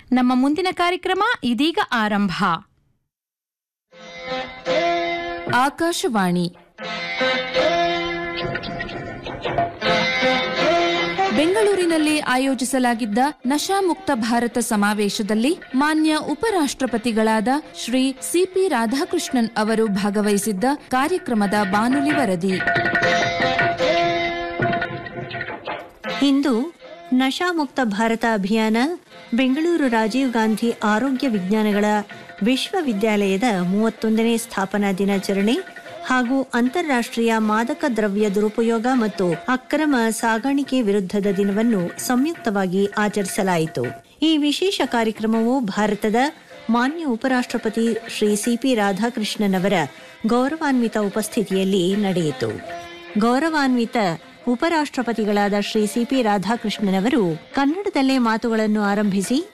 ನಮ್ಮ ಮುಂದಿನ ಕಾರ್ಯಕ್ರಮ ಇದೀಗ ಆರಂಭ ಆಕಾಶವಾಣಿ ಬೆಂಗಳೂರಿನಲ್ಲಿ ಆಯೋಜಿಸಲಾಗಿದ್ದ ನಶಾಮುಕ್ತ ಭಾರತ ಸಮಾವೇಶದಲ್ಲಿ ಮಾನ್ಯ ಉಪರಾಷ್ಟ್ರಪತಿಗಳಾದ ಶ್ರೀ ಸಿಪಿ ರಾಧಾಕೃಷ್ಣನ್ ಅವರು ಭಾಗವಹಿಸಿದ್ದ ಕಾರ್ಯಕ್ರಮದ ಬಾನುಲಿ ವರದಿ ಇಂದು ನಶಾಮುಕ್ತ ಭಾರತ ಅಭಿಯಾನ ಬೆಂಗಳೂರು ರಾಜೀವ್ ಗಾಂಧಿ ಆರೋಗ್ಯ ವಿಜ್ಞಾನಗಳ ವಿಶ್ವವಿದ್ಯಾಲಯದ ಮೂವತ್ತೊಂದನೇ ಸ್ಥಾಪನಾ ದಿನಾಚರಣೆ ಹಾಗೂ ಅಂತಾರಾಷ್ಟ್ರೀಯ ಮಾದಕ ದ್ರವ್ಯ ದುರುಪಯೋಗ ಮತ್ತು ಅಕ್ರಮ ಸಾಗಾಣಿಕೆ ವಿರುದ್ಧದ ದಿನವನ್ನು ಸಂಯುಕ್ತವಾಗಿ ಆಚರಿಸಲಾಯಿತು ಈ ವಿಶೇಷ ಕಾರ್ಯಕ್ರಮವು ಭಾರತದ ಮಾನ್ಯ ಉಪರಾಷ್ಟ್ರಪತಿ ಶ್ರೀ ಸಿಪಿ ರಾಧಾಕೃಷ್ಣನ್ ಅವರ ಗೌರವಾನ್ವಿತ ಉಪಸ್ಥಿತಿಯಲ್ಲಿ ನಡೆಯಿತು ಗೌರವಾನ್ವಿತ ಉಪರಾಷ್ಟ್ರಪತಿಗಳಾದ ಶ್ರೀ ಸಿಪಿ ರಾಧಾಕೃಷ್ಣನ್ ಅವರು ಕನ್ನಡದಲ್ಲೇ ಮಾತುಗಳನ್ನು ಆರಂಭಿಸಿ